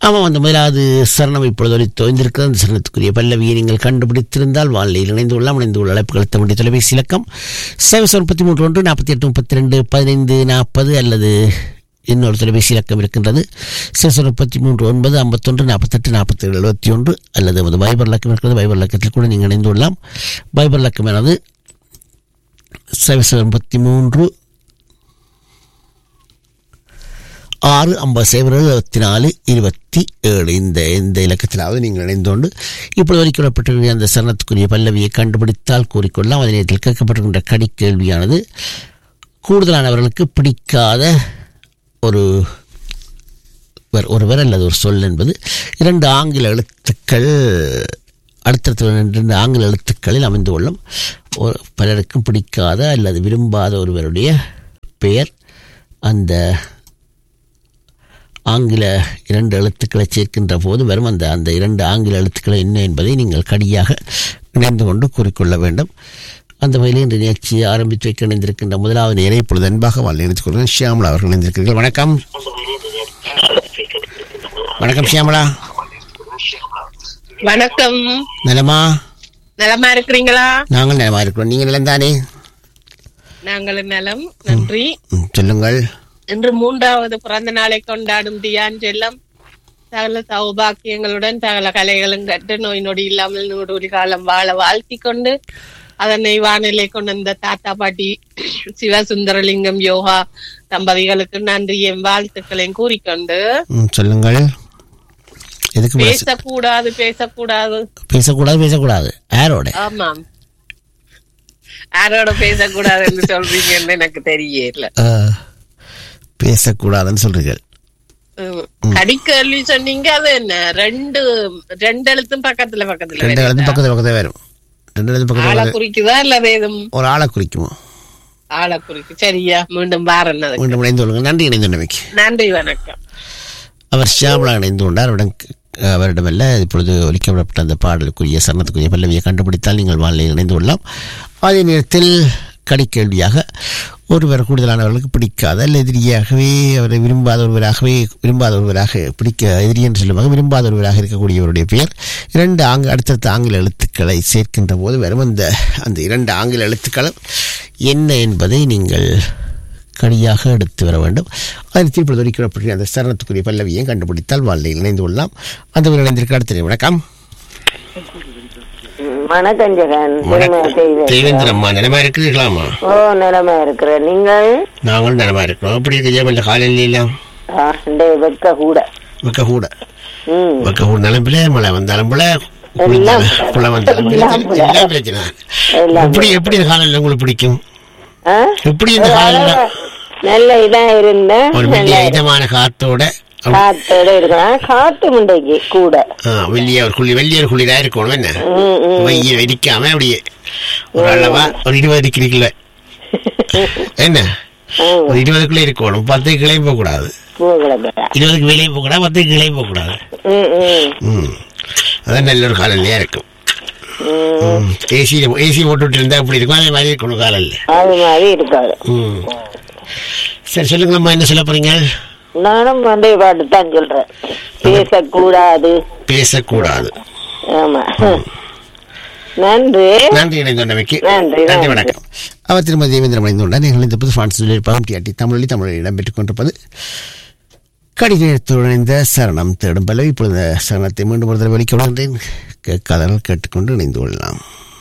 ஆமாம் அந்த முதலாவது சரணம் இப்பொழுது ஒலி தோய்ந்திருக்கிறது அந்த சரணத்துக்குரிய பல்லவியை நீங்கள் கண்டுபிடித்திருந்தால் வானிலையில் இணைந்து கொள்ளலாம் இணைந்து கொள்ள அழைப்புகள் தம்முடைய தொலைபேசி இலக்கம் சைவசம் முப்பத்தி மூன்று ஒன்று நாற்பத்தி எட்டு முப்பத்தி ரெண்டு பதினைந்து நாற்பது அல்லது இன்னொரு தொலைபேசி இலக்கம் இருக்கின்றது சிசர் முப்பத்தி மூன்று ஒன்பது ஐம்பத்தொன்று நாற்பத்தெட்டு நாற்பத்தேழு எழுபத்தி ஒன்று அல்லது நமது பைபர் இலக்கம் இருக்கிறது பைபர் இலக்கத்தில் கூட நீங்கள் இணைந்து கொள்ளலாம் பைபர் இலக்கம் எனது சைவசர் முப்பத்தி மூன்று ஆறு ஐம்பது சைபர் எழுபத்தி நாலு இருபத்தி ஏழு இந்த இந்த இலக்கத்திலாவது நீங்கள் இணைந்து கொண்டு இப்பொழுது வரைக்கும் விடப்பட்டிருக்கிற அந்த சரணத்துக்குரிய பல்லவியை கண்டுபிடித்தால் கூறிக்கொள்ளலாம் அதே நேரத்தில் கேட்கப்பட்டிருக்கின்ற கடி கேள்வியானது கூடுதலானவர்களுக்கு பிடிக்காத ஒரு வர்- ஒருவர் அல்லது ஒரு சொல் என்பது இரண்டு ஆங்கில எழுத்துக்கள் அடுத்தடுத்த இரண்டு ஆங்கில எழுத்துக்களில் அமைந்து கொள்ளும் ஒரு பலருக்கும் பிடிக்காத அல்லது விரும்பாத ஒருவருடைய பெயர் அந்த ஆங்கில இரண்டு எழுத்துக்களை சேர்க்கின்ற போது வரும் அந்த அந்த இரண்டு ஆங்கில எழுத்துக்களை என்ன என்பதை நீங்கள் கடியாக இணைந்து கொண்டு கூறிக்கொள்ள வேண்டும் அந்த வகையில் இன்று நிகழ்ச்சியை ஆரம்பித்து வைக்க இணைந்திருக்கின்ற முதலாவது நேரை இப்பொழுது அன்பாக வாழ் இணைத்துக் கொள்கிறேன் ஷியாமலா அவர்கள் இணைந்திருக்கிறீர்கள் வணக்கம் வணக்கம் ஷியாமலா வணக்கம் நலமா நலமா இருக்கிறீங்களா நாங்கள் நலமா இருக்கிறோம் நீங்கள் நலந்தானே நாங்கள் நலம் நன்றி ம், சொல்லுங்கள் இன்று மூன்றாவது பிறந்த நாளை கொண்டாடும் தியான் செல்லம் சகல சௌபாக்கியங்களுடன் சகல கலைகளும் கற்று நோய் நொடி இல்லாமல் நூறு காலம் வாழ வாழ்த்தி கொண்டு அதனை வானிலை கொண்டு வந்த தாத்தா பாட்டி சிவசுந்தரலிங்கம் யோகா தம்பதிகளுக்கு நன்றி என் வாழ்த்துக்களையும் கூறிக்கொண்டு ம், சொல்லுங்கள் எதுக்கு பேச பேசக்கூடாது பேசக்கூடாது பேசக்கூடாது பேசக்கூடாது யாரோட ஆமாம் யாரோட பேசக்கூடாது என்று சொல்றீங்கன்னு எனக்கு தெரியல ஆ, பேசக்கூடாதுன்னு சொல்றீர்கள் கடிக்கேள்வி சொன்னீங்க அது என்ன ரெண்டு ரெண்டு எழுத்தும் பக்கத்துல பக்கத்துல ரெண்டு வருதா? எழுத்து பக்கத்தில் பக்கத்தில் வரும் ரெண்டு எழுத்து ஆளை பக்கத்தில் குறிக்குதா அல்லது ஏதும் ஒரு ஆளை குறிக்குமோ ஆளை குறிக்கு சரியா மீண்டும் பாருன்னது மீண்டும் இணைந்து கொள்ளுங்கள் நன்றி இணைந்து கொண்டமைக்கு நன்றி வணக்கம் அவர் ஷியாமலா இணைந்து கொண்டார் அவரிடம் அவரிடமல்ல இப்பொழுது ஒலிக்கப்பட்ட அந்த பாடலுக்குரிய சரணத்துக்குரிய பல்லவியை கண்டுபிடித்தால் நீங்கள் வானிலையில் இணைந்து கொள்ளலாம் அதே நேரத்தில் கடிக்கேள்வியாக ஒருவர் கூடுதலானவர்களுக்கு பிடிக்காத அல்ல எதிரியாகவே அவரை விரும்பாத ஒருவராகவே விரும்பாத ஒருவராக பிடிக்க எதிரி என்று சொல்லுவாங்க விரும்பாத ஒருவராக இருக்கக்கூடியவருடைய பெயர் இரண்டு ஆங்க அடுத்தடுத்த ஆங்கில எழுத்துக்களை சேர்க்கின்ற போது வரும் அந்த அந்த இரண்டு ஆங்கில எழுத்துக்களும் என்ன என்பதை நீங்கள் கடியாக எடுத்து வர வேண்டும் அதன் தீர்ப்பு ஒதுக்கப்பட்ட அந்த சரணத்துக்குரிய பல்லவியை கண்டுபிடித்தால் வாழ்க்கையில் இணைந்து கொள்ளலாம் அந்த ஒரு இணைந்திருக்க அடுத்த வணக்கம் வணக்கம் ஜெகன் திரும்ப செய்வேன். தேவேந்திரம்மா நிலமா இருக்கிறீர்களாமா ஓ நிலைமை இருக்கிற நீங்கள் நாங்களும் நிலமா இருக்கிறோம் அப்படி இருக்க ஜெயம் காலையில் எல்லாம் ஆ, இந்த வெக்க கூட வைக்க கூட ம் வைக்க கூட நிலம்பில மழை வந்தாலும் போல எல்லாம் புள்ள வந்தாலும் பிழை, எல்லாம் பிழை. எல்லாம் பிரச்சனை எல்லாம் எப்படி எப்படி இந்த காலையில் உங்களுக்கு பிடிக்கும் ஆ? எப்படி இந்த ஒரு காலையில் அளவு நல்ல இதா இருந்தேன் ஒரு மெல்லிய இதமான காத்தோட காத்தோட இருக்கலாம் காத்து முண்டைக்கு கூட ஆ, வெள்ளிய ஒரு குழி வெள்ளிய ஒரு குளிரா இருக்கணும் என்ன ம் ம் வெயில் வெடிக்காம அப்படியே ஒரு அளவா ஒரு இருபது டிகிரிக்குள்ள என்ன ம். ஒரு இருபதுக்குள்ள இருக்கணும் பத்து கிளையும் போக கூடாது பூக்கிழப்பா இருபதுக்கு வெளியே போக கூடாது பத்து கிளையும் போக கூடாது ம் ம் ம் அதான் நல்ல ஒரு காலநிலையா இருக்கும் ம் ஏசி ஏசி போட்டுட்டு இருந்தா எப்படி இருக்கும் அதே மாதிரி இருக்கணும் காலையில் அது மாதிரி இருக்காது ம் சரி சொல்லுங்களம்மா என்ன சொல்ல போறீங்க நானும் வந்து பாட்டு தான் சொல்றேன் பேசக்கூடாது பேசக்கூடாது ஆமா நன்றி நன்றி இணைந்தோண்டமைக்கு நன்றி, நன்றி நன்றி. வணக்கம் அவர் திருமதி தேவேந்திரம் இணைந்துள்ளார் நீங்கள் இந்த புது பிரான்ஸ் சொல்லியிருப்பாகும் டிஆர்டி தமிழில் தமிழில் இடம்பெற்றுக் கொண்டிருப்பது கடிதத்தோடு இணைந்த சரணம் தேடும் பலவி இப்பொழுது இந்த சரணத்தை மீண்டும் ஒரு தடவை வெளிக்க விடுகின்றேன் கேட்காதவர்கள் கேட்டுக்கொண்டு இணைந்து கொள்ளலாம்